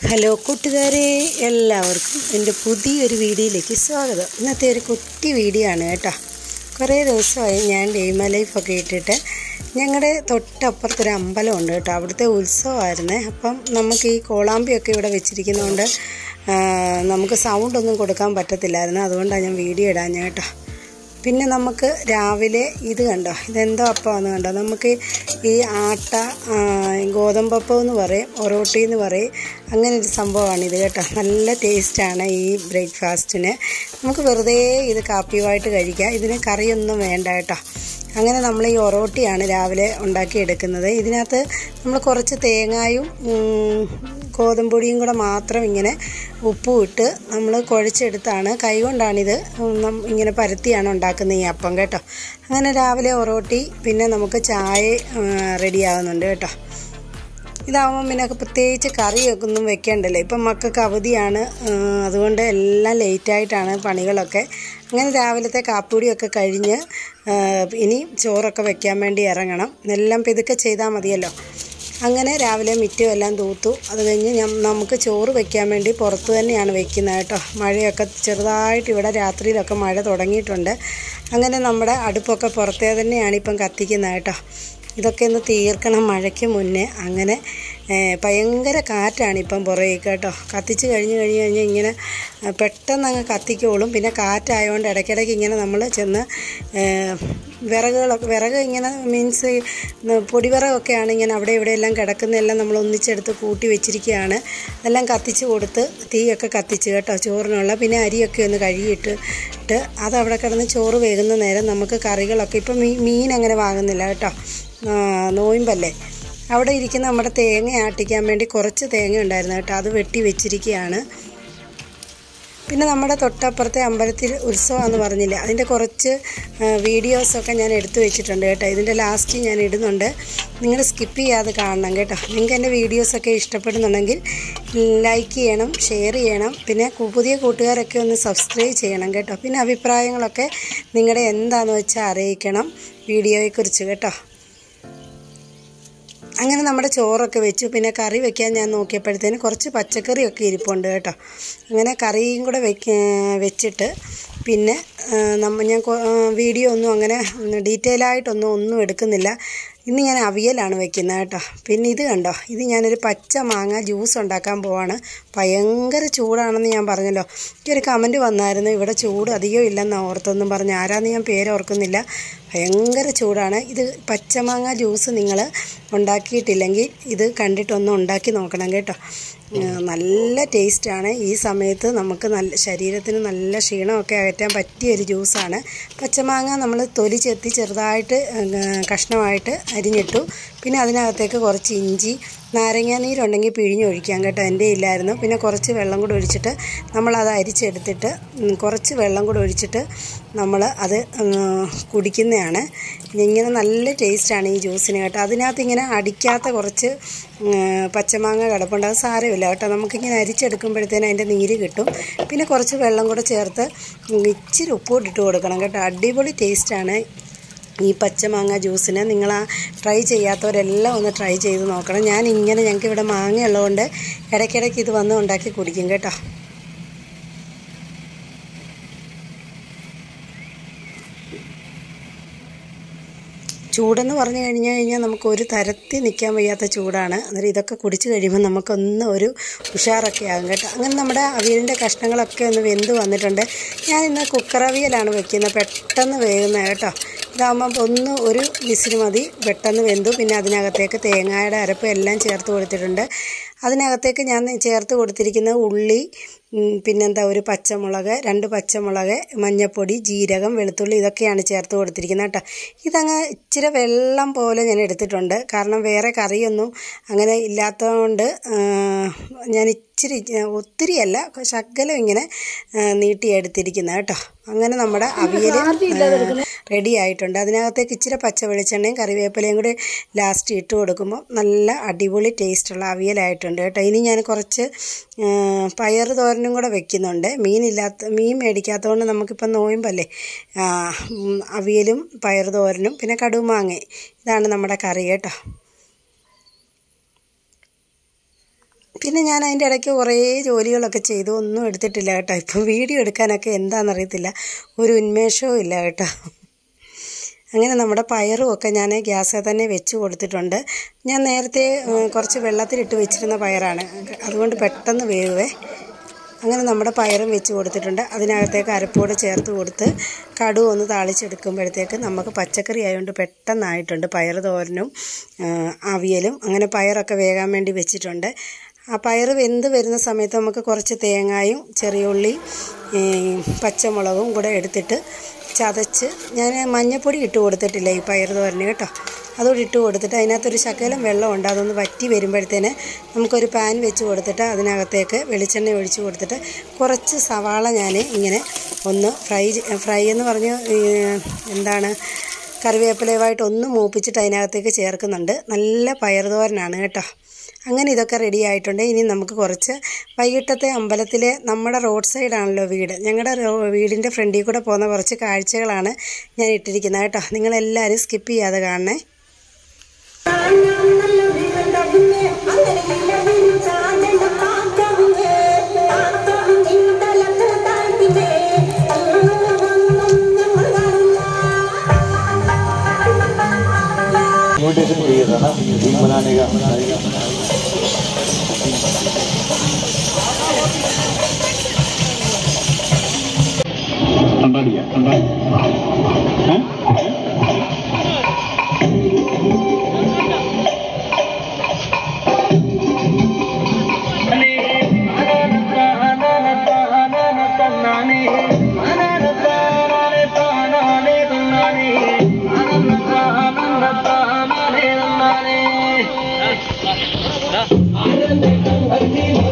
Hello കൂട്ടുകാരെ എല്ലാവർക്കും എൻ്റെ പുതിയൊരു വീഡിയോയിലേക്ക് സ്വാഗതം ഇന്നത്തെ ഒരു കുട്ടി വീഡിയോ ആണ് കേട്ടോ കുറേ ദിവസമായി ഞാൻ ഡെയ്മ ലൈഫൊക്കെ ഇട്ടിട്ട് ഞങ്ങളുടെ തൊട്ടപ്പുറത്തൊരു അമ്പലമുണ്ട് കേട്ടോ അവിടുത്തെ ഉത്സവമായിരുന്നേ അപ്പം നമുക്ക് ഈ കോളാമ്പിയൊക്കെ ഇവിടെ വെച്ചിരിക്കുന്നതുകൊണ്ട് ആ, നമുക്ക് സൗണ്ടൊന്നും കൊടുക്കാൻ പറ്റത്തില്ലായിരുന്നു അതുകൊണ്ടാണ് ഞാൻ വീഡിയോ ഇടാൻ കേട്ടോ പിന്നെ നമുക്ക് രാവിലെ ഇത് കണ്ടോ ഇതെന്തോ അപ്പമാണെന്ന് കണ്ടോ നമുക്ക് ഈ ആട്ട ആ, ഗോതമ്പപ്പം എന്ന് പറയും ഒറോട്ടി എന്ന് പറയും അങ്ങനെ ഒരു സംഭവമാണ് ഇത് കേട്ടോ നല്ല ടേസ്റ്റാണ് ഈ ബ്രേക്ക്ഫാസ്റ്റിന് നമുക്ക് വെറുതെ ഇത് കാപ്പിയുമായിട്ട് കഴിക്കാം ഇതിന് കറിയൊന്നും വേണ്ട കേട്ടോ അങ്ങനെ നമ്മൾ ഈ ഒറോട്ടിയാണ് രാവിലെ ഉണ്ടാക്കിയെടുക്കുന്നത് ഇതിനകത്ത് നമ്മൾ കുറച്ച് തേങ്ങായും ഉം, ഗോതമ്പൊടിയും കൂടെ മാത്രം ഇങ്ങനെ ഉപ്പും ഇട്ട് നമ്മൾ കുഴച്ചെടുത്താണ് കൈകൊണ്ടാണിത് നം- ഇങ്ങനെ പരത്തിയാണ് ഉണ്ടാക്കുന്നത് ഈ അപ്പം കേട്ടോ അങ്ങനെ രാവിലെ ഒറോട്ടി പിന്നെ നമുക്ക് ചായ റെഡിയാകുന്നുണ്ട് കേട്ടോ ഇതാവുമ്പം പിന്നെ പ്രത്യേകിച്ച് കറിയൊക്കെ ഒന്നും വെക്കേണ്ടല്ലോ ഇപ്പം മക്കൾക്ക് അവധിയാണ് ആ, അതുകൊണ്ട് എല്ലാം ലേറ്റായിട്ടാണ് പണികളൊക്കെ അങ്ങനെ രാവിലത്തെ കാപ്പൂടിയൊക്കെ കഴിഞ്ഞ് ആ, ഇനി ചോറൊക്കെ വെക്കാൻ വേണ്ടി ഇറങ്ങണം എല്ലാം പെതുക്കെ ചെയ്താൽ മതിയല്ലോ അങ്ങനെ രാവിലെ മിറ്റും എല്ലാം തൂത്തു അത് കഴിഞ്ഞ് ഞം നമുക്ക് ചോറ് വെക്കാൻ വേണ്ടി പുറത്ത് തന്നെയാണ് വെക്കുന്നത് കേട്ടോ മഴയൊക്കെ ചെറുതായിട്ട് ഇവിടെ രാത്രിയിലൊക്കെ മഴ തുടങ്ങിയിട്ടുണ്ട് അങ്ങനെ നമ്മുടെ അടുപ്പൊക്കെ പുറത്തേ തന്നെയാണ് ഇപ്പം കത്തിക്കുന്നത് കേട്ടോ ഇതൊക്കെ ഒന്ന് തീർക്കണം മഴയ്ക്ക് മുന്നേ അങ്ങനെ ഏ, ഭയങ്കര കാറ്റാണ് ഇപ്പം പുറകെ കേട്ടോ കത്തിച്ച് കഴിഞ്ഞ് കഴിഞ്ഞ് കഴിഞ്ഞാൽ ഇങ്ങനെ ആ, പെട്ടെന്ന് അങ്ങ് കത്തിക്കോളും പിന്നെ കാറ്റായതുകൊണ്ട് ഇടയ്ക്കിടയ്ക്ക് ഇങ്ങനെ നമ്മൾ ചെന്ന് ഏ, വിറകുകളൊക്കെ വിറക് ഇങ്ങനെ മീൻസ് പൊടിവിറകൊക്കെയാണ് ഇങ്ങനെ അവിടെ ഇവിടെ എല്ലാം കിടക്കുന്നതെല്ലാം നമ്മൾ ഒന്നിച്ചെടുത്ത് കൂട്ടി വെച്ചിരിക്കുകയാണ് അതെല്ലാം കത്തിച്ച് കൊടുത്ത് തീയൊക്കെ കത്തിച്ച് കേട്ടോ ചോറിനുള്ള പിന്നെ അരിയൊക്കെ ഒന്ന് കഴുകിയിട്ട് ഇട്ട് അത് അവിടെ കിടന്ന് ചോറ് വേകുന്ന നേരം നമുക്ക് കറികളൊക്കെ ഇപ്പം മീ മീൻ അങ്ങനെ വാങ്ങുന്നില്ല കേട്ടോ ആ, നോയമ്പല്ലേ അവിടെ ഇരിക്കുന്ന നമ്മുടെ തേങ്ങ ആട്ടിക്കാൻ വേണ്ടി കുറച്ച് തേങ്ങ ഉണ്ടായിരുന്നു കേട്ടോ അത് വെട്ടി വെച്ചിരിക്കുകയാണ് പിന്നെ നമ്മുടെ തൊട്ടപ്പുറത്തെ അമ്പലത്തിൽ ഉത്സവമാണെന്ന് പറഞ്ഞില്ലേ അതിൻ്റെ കുറച്ച് ആ, വീഡിയോസൊക്കെ ഞാൻ എടുത്തു വെച്ചിട്ടുണ്ട് കേട്ടോ ഇതിൻ്റെ ലാസ്റ്റ് ഞാൻ ഇടുന്നുണ്ട് നിങ്ങൾ സ്കിപ്പ് ചെയ്യാതെ കാണണം കേട്ടോ നിങ്ങൾക്ക് എൻ്റെ വീഡിയോസൊക്കെ ഇഷ്ടപ്പെടുന്നുണ്ടെങ്കിൽ ലൈക്ക് ചെയ്യണം ഷെയർ ചെയ്യണം പിന്നെ കു- പുതിയ കൂട്ടുകാരൊക്കെ ഒന്ന് സബ്സ്ക്രൈബ് ചെയ്യണം കേട്ടോ പിന്നെ അഭിപ്രായങ്ങളൊക്കെ നിങ്ങളുടെ എന്താണെന്ന് വെച്ചാൽ അറിയിക്കണം വീഡിയോയെക്കുറിച്ച് കേട്ടോ അങ്ങനെ നമ്മുടെ ചോറൊക്കെ വെച്ചു പിന്നെ കറി വെക്കാൻ ഞാൻ നോക്കിയപ്പോഴത്തേന് കുറച്ച് പച്ചക്കറിയൊക്കെ ഇരിപ്പുണ്ട് കേട്ടോ അങ്ങനെ കറിയും കൂടെ വെക്ക വെച്ചിട്ട് പിന്നെ ആ, നമ്മ ഞാൻ കൊ- ആ, വീഡിയോ ഒന്നും അങ്ങനെ ഡീറ്റെയിൽ ആയിട്ടൊന്നും ഒന്നും എടുക്കുന്നില്ല ഇന്ന് ഞാൻ അവിയലാണ് വെക്കുന്നത് കേട്ടോ പിന്നെ ഇത് കണ്ടോ ഇത് ഞാനൊരു പച്ച മാങ്ങ ജ്യൂസ് ഉണ്ടാക്കാൻ പോവാണ് ഭയങ്കര ചൂടാണെന്ന് ഞാൻ പറഞ്ഞല്ലോ എനിക്കൊരു കമൻറ്റ് വന്നായിരുന്നു ഇവിടെ ചൂട് അധികം ഇല്ലെന്ന് ഓർത്തൊന്നും പറഞ്ഞ് ആരാന്ന് ഞാൻ പേര് ഓർക്കുന്നില്ല ഭയങ്കര ചൂടാണ് ഇത് പച്ചമാങ്ങ ജ്യൂസ് നിങ്ങൾ ഉണ്ടാക്കിയിട്ടില്ലെങ്കിൽ ഇത് കണ്ടിട്ടൊന്ന് ഉണ്ടാക്കി നോക്കണം കേട്ടോ ഉം, നല്ല ടേസ്റ്റാണ് ഈ സമയത്ത് നമുക്ക് നല്ല ശരീരത്തിന് നല്ല ക്ഷീണമൊക്കെ അകറ്റാൻ പറ്റിയ ഒരു ജ്യൂസാണ് പച്ചമാങ്ങ നമ്മൾ തൊലി ചെത്തി ചെറുതായിട്ട് ഉം, കഷ്ണമായിട്ട് അരിഞ്ഞിട്ടു പിന്നെ അതിനകത്തേക്ക് കുറച്ച് ഇഞ്ചി നാരങ്ങാ നീരുണ്ടെങ്കിൽ പിഴിഞ്ഞൊഴിക്കാം കേട്ടോ എൻ്റെ ഇല്ലായിരുന്നു പിന്നെ കുറച്ച് വെള്ളം കൂടെ ഒഴിച്ചിട്ട് നമ്മളത് അരിച്ചെടുത്തിട്ട് ഉം, കുറച്ച് വെള്ളം കൂടെ ഒഴിച്ചിട്ട് നമ്മൾ അത് ഉം, കുടിക്കുന്നതാണ് ഇങ്ങനെ നല്ല ടേസ്റ്റാണ് ഈ ജ്യൂസിന് കേട്ടോ അതിനകത്ത് ഇങ്ങനെ അടിക്കാത്ത കുറച്ച് ഉം, പച്ചമാങ്ങ കിടപ്പുണ്ട് അത് സാരമില്ല കേട്ടോ നമുക്കിങ്ങനെ അരിച്ചെടുക്കുമ്പോഴത്തേന് അതിൻ്റെ നീര് കിട്ടും പിന്നെ കുറച്ച് വെള്ളം കൂടെ ചേർത്ത് ഉം, ഇച്ചിരി ഉപ്പ് ഇട്ട് കൊടുക്കണം കേട്ടോ അടിപൊളി ടേസ്റ്റാണ് ഈ പച്ചമാങ്ങ ജ്യൂസിന് നിങ്ങൾ ആ ട്രൈ ചെയ്യാത്തവരെല്ലാം ഒന്ന് ട്രൈ ചെയ്ത് നോക്കണം ഞാൻ ഇങ്ങനെ ഞങ്ങൾക്ക് ഇവിടെ മാങ്ങ ഉള്ളതുകൊണ്ട് ഇടയ്ക്കിടയ്ക്ക് ഇത് വന്ന് ഉണ്ടാക്കി കുടിക്കും കേട്ടോ ചൂടെന്ന് പറഞ്ഞു കഴിഞ്ഞു കഴിഞ്ഞാൽ നമുക്ക് ഒരു തരത്തിൽ നിൽക്കാൻ വയ്യാത്ത ചൂടാണ് അന്നേരം ഇതൊക്കെ കുടിച്ച് കഴിയുമ്പോൾ നമുക്കൊന്ന് ഒരു ഉഷാറൊക്കെ ആകും കേട്ടോ അങ്ങനെ നമ്മുടെ അവിയലിൻ്റെ കഷ്ണങ്ങളൊക്കെ ഒന്ന് വെന്ത് വന്നിട്ടുണ്ട് ഞാൻ ഇന്ന് കുക്കർ അവിയലാണ് വെക്കുന്നത് പെട്ടെന്ന് വേകുന്നത് കേട്ടോ ഇതാകുമ്പോൾ ഒന്ന് ഒരു വിസിൽ മതി പെട്ടെന്ന് വെന്തു പിന്നെ അതിനകത്തേക്ക് തേങ്ങയുടെ അരപ്പ് എല്ലാം ചേർത്ത് കൊടുത്തിട്ടുണ്ട് അതിനകത്തേക്ക് ഞാൻ ചേർത്ത് കൊടുത്തിരിക്കുന്നത് ഉള്ളി ഉം, പിന്നെന്താ ഒരു പച്ചമുളക് രണ്ട് പച്ചമുളക് മഞ്ഞൾപ്പൊടി ജീരകം വെളുത്തുള്ളി ഇതൊക്കെയാണ് ചേർത്ത് കൊടുത്തിരിക്കുന്നത് കേട്ടോ ഇതങ്ങ് ഇച്ചിരി വെള്ളം പോലെ ഞാൻ എടുത്തിട്ടുണ്ട് കാരണം വേറെ കറിയൊന്നും അങ്ങനെ ഇല്ലാത്തതുകൊണ്ട് ആ, ഞാൻ ഇച്ചിരി ഒത്തിരിയല്ല ശകലം ഇങ്ങനെ ആ, നീട്ടിയെടുത്തിരിക്കുന്നത് കേട്ടോ അങ്ങനെ നമ്മുടെ അവിയൽ റെഡി ആയിട്ടുണ്ട് അതിനകത്തേക്ക് ഇച്ചിരി പച്ച വെളിച്ചെണ്ണയും കറിവേപ്പിലയും കൂടി ലാസ്റ്റ് ഇട്ട് കൊടുക്കുമ്പോൾ നല്ല അടിപൊളി ടേസ്റ്റുള്ള അവിയലായിട്ടുണ്ട് കേട്ടോ ഇനി ഞാൻ കുറച്ച് ആ, പയർ തോരനും കൂടെ വെക്കുന്നുണ്ട് മീനില്ലാത്ത മീൻ മേടിക്കാത്തതുകൊണ്ട് നമുക്കിപ്പം നോയുമ്പല്ലേ ആ, ഉം, അവിയലും പയർ തോരനും പിന്നെ കടുമാങ്ങ ഇതാണ് നമ്മുടെ കറി കേട്ടോ പിന്നെ ഞാൻ അതിൻ്റെ ഇടയ്ക്ക് കുറേ ജോലികളൊക്കെ ചെയ്തു ഒന്നും എടുത്തിട്ടില്ല കേട്ടോ ഇപ്പം വീഡിയോ എടുക്കാനൊക്കെ എന്താണെന്നറിയത്തില്ല ഒരു ഉന്മേഷവും ഇല്ല കേട്ടോ അങ്ങനെ നമ്മുടെ പയറും ഒക്കെ ഞാൻ ഗ്യാസിൽ തന്നെ വെച്ച് കൊടുത്തിട്ടുണ്ട് ഞാൻ നേരത്തെ ഉം, കുറച്ച് വെള്ളത്തിലിട്ട് വെച്ചിരുന്ന പയറാണ് അതുകൊണ്ട് പെട്ടെന്ന് വേവേ അങ്ങനെ നമ്മുടെ പയറും വെച്ച് കൊടുത്തിട്ടുണ്ട് അതിനകത്തേക്ക് അരപ്പോട് ചേർത്ത് കൊടുത്ത് കടുവ് ഒന്ന് താളിച്ചെടുക്കുമ്പോഴത്തേക്ക് നമുക്ക് പച്ചക്കറി ആയതുകൊണ്ട് പെട്ടെന്നായിട്ടുണ്ട് പയർ തോരനും ആ, അവിയലും അങ്ങനെ പയറൊക്കെ വേകാൻ വേണ്ടി വെച്ചിട്ടുണ്ട് ആ പയർ വെന്ത് വരുന്ന സമയത്ത് നമുക്ക് കുറച്ച് തേങ്ങായും ചെറിയ ഉള്ളി ഈ, പച്ചമുളകും കൂടെ എടുത്തിട്ട് ചതച്ച് ഞാൻ മഞ്ഞപ്പൊടി ഇട്ട് കൊടുത്തിട്ടില്ല ഈ പയർ തോരന് കേട്ടോ അതുകൂടി ഇട്ട് കൊടുത്തിട്ട് അതിനകത്തൊരു ശകലം വെള്ളമുണ്ട് അതൊന്ന് വറ്റി വരുമ്പോഴത്തേന് നമുക്കൊരു പാൻ വെച്ച് കൊടുത്തിട്ട് അതിനകത്തേക്ക് വെളിച്ചെണ്ണ ഒഴിച്ച് കൊടുത്തിട്ട് കുറച്ച് സവാള ഞാൻ ഇങ്ങനെ ഒന്ന് ഫ്രൈ ചെ- ഫ്രൈ എന്ന് പറഞ്ഞ് ഈ, എന്താണ് കറിവേപ്പിലയുമായിട്ട് ഒന്ന് മൂപ്പിച്ചിട്ട് അതിനകത്തേക്ക് ചേർക്കുന്നുണ്ട് നല്ല പയർ തോരനാണ് കേട്ടോ അങ്ങനെ ഇതൊക്കെ റെഡി ആയിട്ടുണ്ട് ഇനി നമുക്ക് കുറച്ച് വൈകിട്ടത്തെ അമ്പലത്തിലെ നമ്മുടെ റോഡ് സൈഡാണല്ലോ വീട് ഞങ്ങളുടെ റോ- വീടിൻ്റെ ഫ്രണ്ടിൽ കൂടെ പോകുന്ന കുറച്ച് കാഴ്ചകളാണ് ഞാൻ ഇട്ടിരിക്കുന്നത് കേട്ടോ നിങ്ങളെല്ലാവരും സ്കിപ്പ് ചെയ്യാതെ കാണണേ इन्विटेशन चाहिए था ना टीम बनाने का ठंडा दिया ठंडा हैं? Nah.